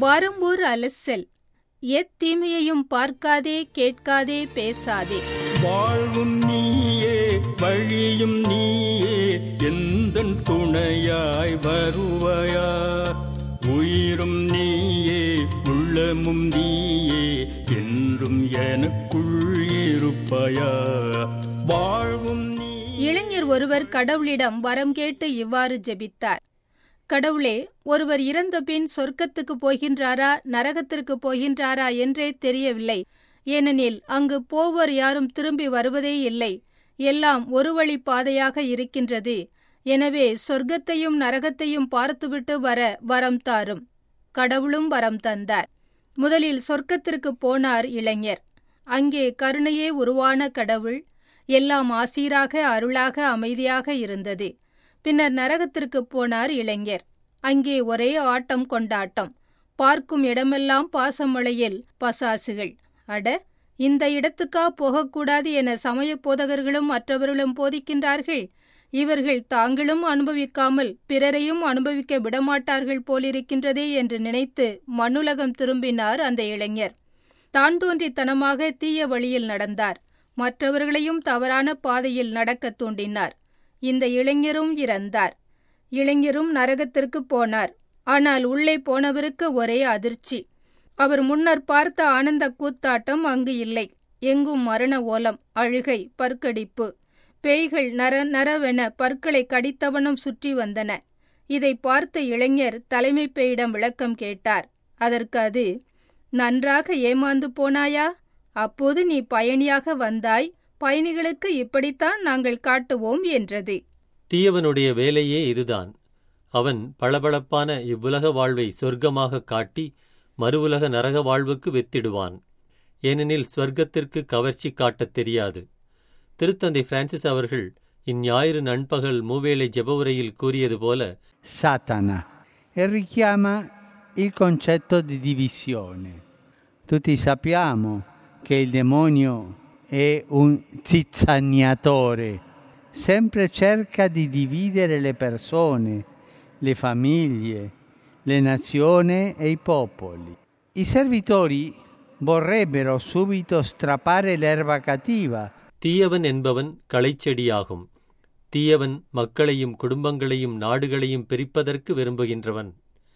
வாரம்போர் அலசல் எத்தீமையையும் பார்க்காதே கேட்காதே பேசாதே வாழ்வும் நீயே வழியும் நீயே எந்தன் துணையாய் வருவாயா உயிரும் நீயே உள்ளமும் நீயே என்றும் எனக்குள் இருப்பாயா வாழ்வும் நீ இளைஞர் ஒருவர் கடவுளிடம் வரம் கேட்டு இவ்வாறு ஜெபித்தார் கடவுளே ஒருவர் இறந்த பின் சொர்க்கத்துக்கு போகின்றாரா நரகத்திற்கு போகின்றாரா என்றே தெரியவில்லை ஏனெனில் அங்கு போவர் யாரும் திரும்பி வருவதே இல்லை எல்லாம் ஒரு வழி பாதையாக இருக்கின்றது எனவே சொர்க்கத்தையும் நரகத்தையும் பார்த்துவிட்டு வர வரம் தாரும் கடவுளும் வரம் தந்தார் முதலில் சொர்க்கத்திற்கு போனார் இளைஞர் அங்கே கருணையே உருவான கடவுள் எல்லாம் ஆசீராக அருளாக அமைதியாக இருந்தது பின்னர் நரகத்திற்கு போனார் இளைஞர் அங்கே ஒரே ஆட்டம் கொண்டாட்டம் பார்க்கும் இடமெல்லாம் பாசமழையில் பசாசுகள் அட இந்த இடத்துக்கா போகக்கூடாது என சமய போதகர்களும் மற்றவர்களும் போதிக்கின்றார்கள் இவர்கள் தாங்களும் அனுபவிக்காமல் பிறரையும் அனுபவிக்க விடமாட்டார்கள் போலிருக்கின்றதே என்று நினைத்து மண்ணுலகம் திரும்பினார் அந்த இளைஞர் தான் தோன்றித்தனமாக தீய வழியில் நடந்தார் மற்றவர்களையும் தவறான பாதையில் நடக்கத் தூண்டினார் இந்த இளைஞரும் இறந்தார் இளைஞரும் நரகத்திற்கு போனார் ஆனால் உள்ளே போனவருக்கு ஒரே அதிர்ச்சி அவர் முன்னர் பார்த்த ஆனந்த கூத்தாட்டம் அங்கு இல்லை எங்கும் மரண ஓலம் அழுகை பற்கடிப்பு பேய்கள் நர நரவென பற்களை கடித்தவனும் சுற்றி வந்தன இதை பார்த்த இளைஞர் தலைமை பேயிடம் விளக்கம் கேட்டார் அதற்கு அது நன்றாக ஏமாந்து போனாயா அப்போது நீ பயணியாக வந்தாய் பயணிகளுக்கு இப்படித்தான் நாங்கள் காட்டுவோம் என்றது தீயவனுடைய வேலையே இதுதான் அவன் பளபளப்பான இவ்வுலக வாழ்வை சொர்க்கமாக காட்டி மறுவுலக நரக வாழ்வுக்கு வித்திடுவான் ஏனெனில் ஸ்வர்க்கத்திற்கு கவர்ச்சி காட்டத் தெரியாது திருத்தந்தை பிரான்சிஸ் அவர்கள் இந்ஞாயிறு நண்பகல் மூவேளை ஜெபவுரையில் கூறியது போல Satana e richiama il concetto di divisione. Tutti sappiamo che il demonio è un zizzagnatore, sempre cerca di dividere le persone, le famiglie, le nazioni e i popoli. I servitori vorrebbero subito strappare l'erba cattiva தீயவன் என்பவன் களைச்செடியாகும் தீயவன் மக்களையும் குடும்பங்களையும் நாடுகளையும் பிரிப்பதற்கு விரும்புகின்றவன்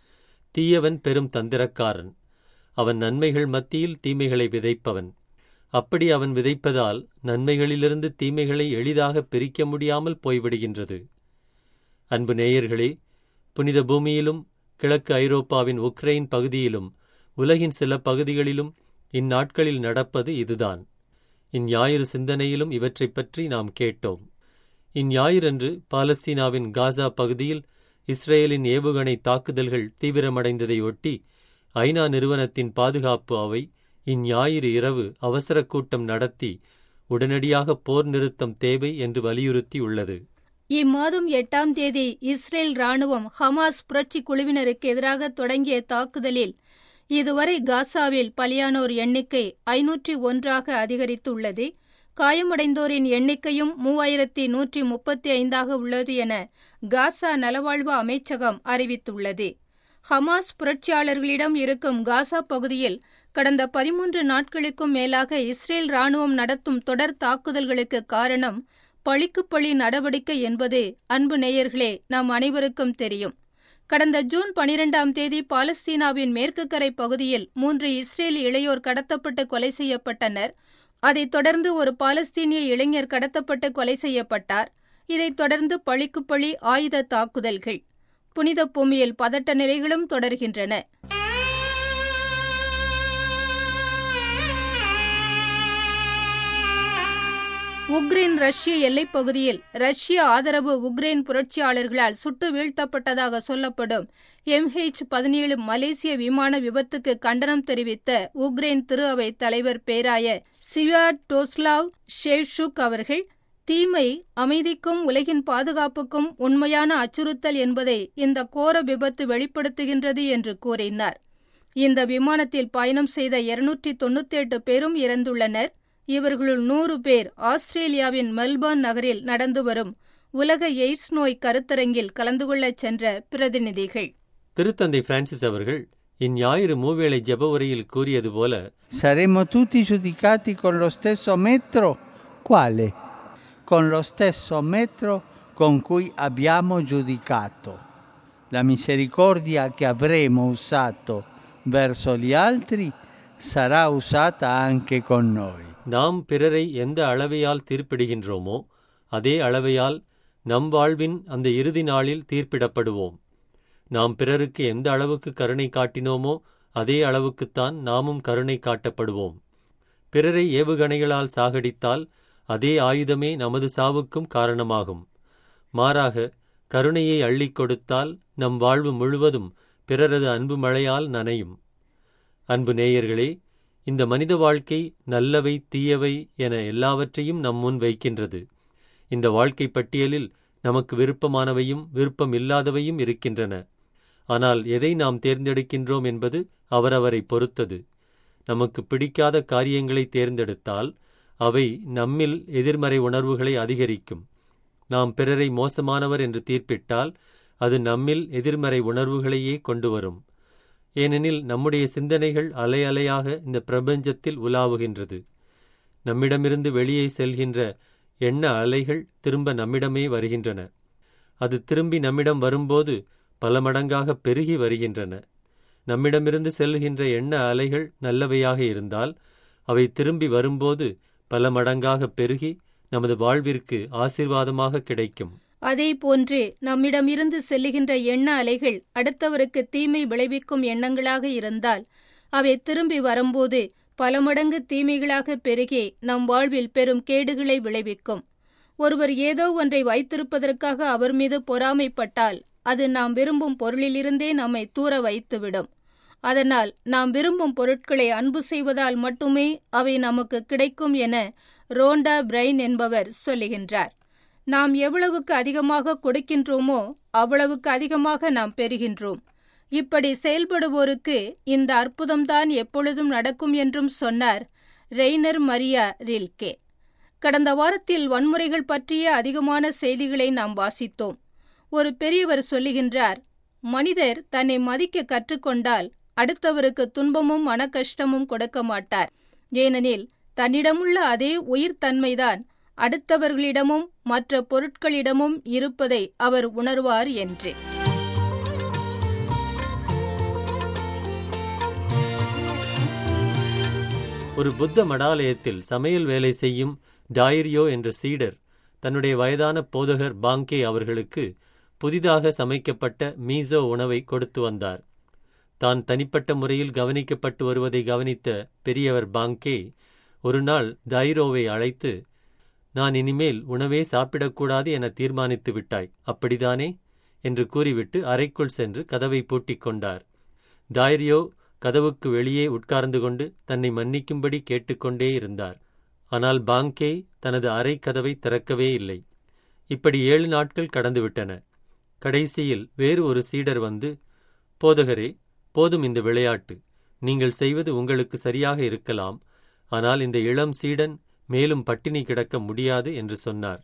தீயவன் பெரும் தந்திரக்காரன் அவன் நன்மைகள் மத்தியில் தீமைகளை விதைப்பவன் அப்படி அவன் விதைப்பதால் நன்மைகளிலிருந்து தீமைகளை எளிதாக பிரிக்க முடியாமல் போய்விடுகின்றது அன்பு நேயர்களே புனித பூமியிலும் கிழக்கு ஐரோப்பாவின் உக்ரைன் பகுதியிலும் உலகின் சில பகுதிகளிலும் இந்நாட்களில் நடப்பது இதுதான் இந்ஞாயிறு சிந்தனையிலும் இவற்றைப் பற்றி நாம் கேட்டோம் இந்ஞாயிறன்று பாலஸ்தீனாவின் காசா பகுதியில் இஸ்ரேலின் ஏவுகணை தாக்குதல்கள் தீவிரமடைந்ததை ஒட்டி ஐநா நிறுவனத்தின் பாதுகாப்பு அவை இந்ஞாயிறு இரவு அவசர கூட்டம் நடத்தி உடனடியாக போர் நிறுத்தம் தேவை என்று வலியுறுத்தியுள்ளது இம்மாதம் எட்டாம் தேதி இஸ்ரேல் ராணுவம் ஹமாஸ் புரட்சி குழுவினருக்கு எதிராக தொடங்கிய தாக்குதலில் இதுவரை காசாவில் பலியானோர் எண்ணிக்கை ஐநூற்றி ஒன்றாக அதிகரித்துள்ளது காயமடைந்தோரின் எண்ணிக்கையும் மூவாயிரத்தி நூற்றி முப்பத்தி ஐந்தாக உள்ளது என காசா நலவாழ்வு அமைச்சகம் அறிவித்துள்ளது ஹமாஸ் புரட்சியாளர்களிடம் இருக்கும் காசா பகுதியில் கடந்த பதிமூன்று நாட்களுக்கும் மேலாக இஸ்ரேல் ராணுவம் நடத்தும் தொடர் தாக்குதல்களுக்கு காரணம் பழிக்கு பழி நடவடிக்கை என்பது அன்பு நேயர்களே நம் அனைவருக்கும் தெரியும் கடந்த ஜூன் பனிரெண்டாம் தேதி பாலஸ்தீனாவின் மேற்கு கரை பகுதியில் மூன்று இஸ்ரேல் இளையோர் கடத்தப்பட்டு கொலை செய்யப்பட்டனர் அதைத் தொடர்ந்து ஒரு பாலஸ்தீனிய இளைஞர் கடத்தப்பட்டு கொலை செய்யப்பட்டார் இதைத் தொடர்ந்து பழிக்கு பழி ஆயுத தாக்குதல்கள் புனித பூமியில் பதட்ட நிலைகளும் தொடர்கின்றன உக்ரைன் ரஷ்ய எல்லைப் பகுதியில் ரஷ்ய ஆதரவு உக்ரைன் புரட்சியாளர்களால் சுட்டு வீழ்த்தப்பட்டதாக சொல்லப்படும் எம்ஹெச் பதினேழு மலேசிய விமான விபத்துக்கு கண்டனம் தெரிவித்த உக்ரைன் திரு அவை தலைவர் பேராய சிவா டோஸ்லாவ் ஷேஷுக் அவர்கள் தீமை அமைதிக்கும் உலகின் பாதுகாப்புக்கும் உண்மையான அச்சுறுத்தல் என்பதை இந்த கோர விபத்து வெளிப்படுத்துகின்றது என்று கூறினார் இந்த விமானத்தில் பயணம் செய்த இருநூற்றி தொண்ணூத்தி எட்டு பேரும் இறந்துள்ளனர் இவர்களுள் நூறு பேர் ஆஸ்திரேலியாவின் மெல்பர்ன் நகரில் நடந்து வரும் உலக எய்ட்ஸ் நோய் கருத்தரங்கில் கலந்து கொள்ளச் சென்ற பிரதிநிதிகள் திருத்தந்தை பிரான்சிஸ் அவர்கள் இந்ஞாயிறு மூவேளை ஜெப உரையில் கூறியது போல Saremo tutti giudicati con lo stesso metro? Quale? Con lo stesso metro con cui abbiamo giudicato. La misericordia che avremo usato verso gli altri sarà usata anche con noi. நாம் பிறரை எந்த அளவையால் தீர்ப்பிடுகின்றோமோ அதே அளவையால் நம் வாழ்வின் அந்த இறுதி நாளில் தீர்ப்பிடப்படுவோம் நாம் பிறருக்கு எந்த அளவுக்கு கருணை காட்டினோமோ அதே அளவுக்குத்தான் நாமும் கருணை காட்டப்படுவோம் பிறரை ஏவுகணைகளால் சாகடித்தால் அதே ஆயுதமே நமது சாவுக்கும் காரணமாகும் மாறாக கருணையை அள்ளிக் கொடுத்தால் நம் வாழ்வு முழுவதும் பிறரது அன்பு மழையால் நனையும் அன்பு நேயர்களே இந்த மனித வாழ்க்கை நல்லவை தீயவை என எல்லாவற்றையும் நம் முன் வைக்கின்றது இந்த வாழ்க்கை பட்டியலில் நமக்கு விருப்பமானவையும் விருப்பம் இல்லாதவையும் இருக்கின்றன ஆனால் எதை நாம் தேர்ந்தெடுக்கின்றோம் என்பது அவரவரை பொறுத்தது நமக்கு பிடிக்காத காரியங்களை தேர்ந்தெடுத்தால் அவை நம்மில் எதிர்மறை உணர்வுகளை அதிகரிக்கும் நாம் பிறரை மோசமானவர் என்று தீர்ப்பிட்டால் அது நம்மில் எதிர்மறை உணர்வுகளையே கொண்டு வரும் ஏனெனில் நம்முடைய சிந்தனைகள் அலை அலையாக இந்த பிரபஞ்சத்தில் உலாவுகின்றது நம்மிடமிருந்து வெளியே செல்கின்ற எண்ண அலைகள் திரும்ப நம்மிடமே வருகின்றன அது திரும்பி நம்மிடம் வரும்போது பல மடங்காக பெருகி வருகின்றன நம்மிடமிருந்து செல்கின்ற எண்ண அலைகள் நல்லவையாக இருந்தால் அவை திரும்பி வரும்போது பல மடங்காக பெருகி நமது வாழ்விற்கு ஆசீர்வாதமாக கிடைக்கும் அதே போன்று நம்மிடமிருந்து செல்லுகின்ற எண்ண அலைகள் அடுத்தவருக்கு தீமை விளைவிக்கும் எண்ணங்களாக இருந்தால் அவை திரும்பி வரும்போது பல மடங்கு தீமைகளாக பெருகி நம் வாழ்வில் பெரும் கேடுகளை விளைவிக்கும் ஒருவர் ஏதோ ஒன்றை வைத்திருப்பதற்காக அவர் மீது பொறாமைப்பட்டால் அது நாம் விரும்பும் பொருளிலிருந்தே நம்மை தூர வைத்துவிடும் அதனால் நாம் விரும்பும் பொருட்களை அன்பு செய்வதால் மட்டுமே அவை நமக்கு கிடைக்கும் என ரோண்டா பிரைன் என்பவர் சொல்லுகின்றார் நாம் எவ்வளவுக்கு அதிகமாக கொடுக்கின்றோமோ அவ்வளவுக்கு அதிகமாக நாம் பெறுகின்றோம் இப்படி செயல்படுவோருக்கு இந்த அற்புதம்தான் எப்பொழுதும் நடக்கும் என்றும் சொன்னார் ரெய்னர் மரியா ரில்கே கடந்த வாரத்தில் வன்முறைகள் பற்றிய அதிகமான செய்திகளை நாம் வாசித்தோம் ஒரு பெரியவர் சொல்லுகின்றார் மனிதர் தன்னை மதிக்க கற்றுக்கொண்டால் அடுத்தவருக்கு துன்பமும் மனக்கஷ்டமும் கொடுக்க மாட்டார் ஏனெனில் தன்னிடமுள்ள அதே உயிர்த்தன்மைதான் அடுத்தவர்களிடமும் மற்ற பொருட்களிடமும் இருப்பதை அவர் உணர்வார் என்று ஒரு புத்த மடாலயத்தில் சமையல் வேலை செய்யும் டாயிரியோ என்ற சீடர் தன்னுடைய வயதான போதகர் பாங்கே அவர்களுக்கு புதிதாக சமைக்கப்பட்ட மீசோ உணவை கொடுத்து வந்தார் தான் தனிப்பட்ட முறையில் கவனிக்கப்பட்டு வருவதை கவனித்த பெரியவர் பாங்கே ஒரு நாள் தைரோவை அழைத்து நான் இனிமேல் உணவே சாப்பிடக்கூடாது என தீர்மானித்து விட்டாய் அப்படிதானே என்று கூறிவிட்டு அறைக்குள் சென்று கதவை பூட்டிக் கொண்டார் தைரியோ கதவுக்கு வெளியே உட்கார்ந்து கொண்டு தன்னை மன்னிக்கும்படி கேட்டுக்கொண்டே இருந்தார் ஆனால் பாங்கே தனது அறை கதவை திறக்கவே இல்லை இப்படி ஏழு நாட்கள் கடந்துவிட்டன கடைசியில் வேறு ஒரு சீடர் வந்து போதகரே போதும் இந்த விளையாட்டு நீங்கள் செய்வது உங்களுக்கு சரியாக இருக்கலாம் ஆனால் இந்த இளம் சீடன் மேலும் பட்டினி கிடக்க முடியாது என்று சொன்னார்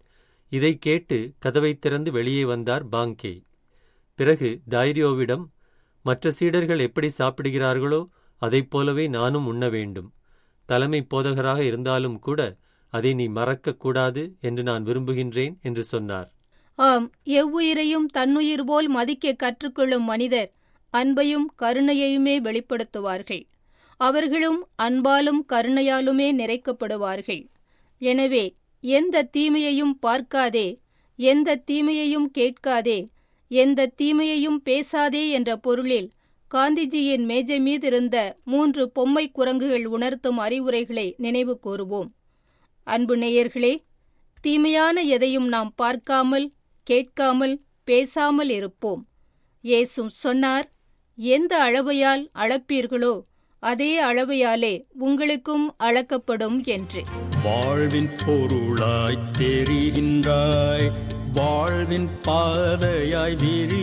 இதை கேட்டு கதவை திறந்து வெளியே வந்தார் பாங்கே பிறகு தைரியோவிடம் மற்ற சீடர்கள் எப்படி சாப்பிடுகிறார்களோ அதைப் போலவே நானும் உண்ண வேண்டும் தலைமை போதகராக இருந்தாலும் கூட அதை நீ மறக்கக்கூடாது என்று நான் விரும்புகின்றேன் என்று சொன்னார் ஆம் எவ்வுயிரையும் தன்னுயிர் போல் மதிக்க கற்றுக்கொள்ளும் மனிதர் அன்பையும் கருணையையுமே வெளிப்படுத்துவார்கள் அவர்களும் அன்பாலும் கருணையாலுமே நிறைக்கப்படுவார்கள் எனவே எந்த தீமையையும் பார்க்காதே எந்த தீமையையும் கேட்காதே எந்த தீமையையும் பேசாதே என்ற பொருளில் காந்திஜியின் மேஜை மீதிருந்த மூன்று பொம்மை குரங்குகள் உணர்த்தும் அறிவுரைகளை நினைவு கூறுவோம் அன்பு நேயர்களே தீமையான எதையும் நாம் பார்க்காமல் கேட்காமல் பேசாமல் இருப்போம் இயேசும் சொன்னார் எந்த அளவையால் அளப்பீர்களோ அதே அளவையாலே உங்களுக்கும் அளக்கப்படும் என்று வாழ்வின் பொருளாய் தெரிகின்றாய் வாழ்வின் பாதையாய்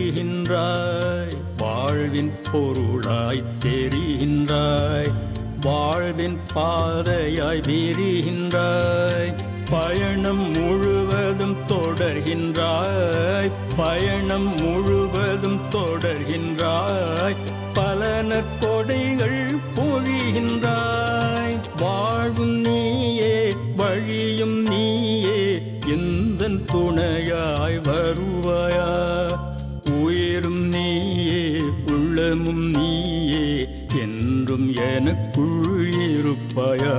விரிகின்றாய் வாழ்வின் பொருளாய் தெரிகின்றாய் வாழ்வின் பாதையாய் விரிகின்றாய் பயணம் முழுவதும் தொடர்கின்றாய் பயணம் முழுவதும் தொடர்கின்றாய் பல நற்கொடைகள் பொழிகின்றாய் வாழ்வும் நீயே வழியும் நீயே எந்த துணையாய் வருவாயா உயிரும் நீயே உள்ளமும் நீயே என்றும் எனக்குள் இருப்பாயா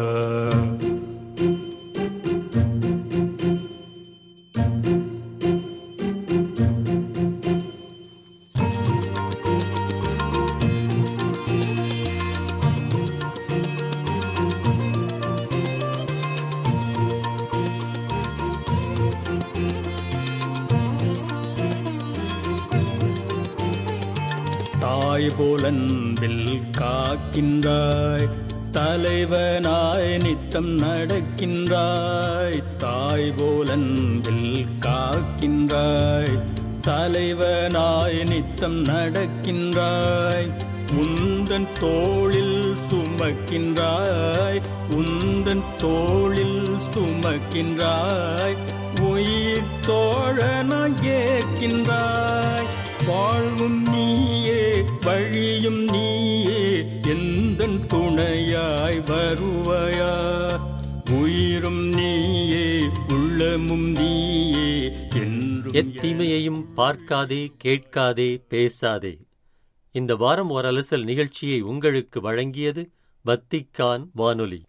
தாய் போலன்பில் காக்கின்றாய் தலைவனாய் நித்தம் நடக்கின்றாய் தாய் போலன்பில் காக்கின்றாய் தலைவனாய் நித்தம் நடக்கின்றாய் உந்தன் தோளில் சுமக்கின்றாய் உந்தன் தோளில் சுமக்கின்றாய் உயிர் தோழனாய் ஏற்கின்றாய் வாழ்வும் நீயே வழியும் நீயே எந்த துணையாய் வருவாயா உயிரும் நீயே உள்ளமும் நீயே என்றும் எத்தீமையையும் பார்க்காதே கேட்காதே பேசாதே இந்த வாரம் ஒரு அலசல் நிகழ்ச்சியை உங்களுக்கு வழங்கியது வத்திக்கான் வானொலி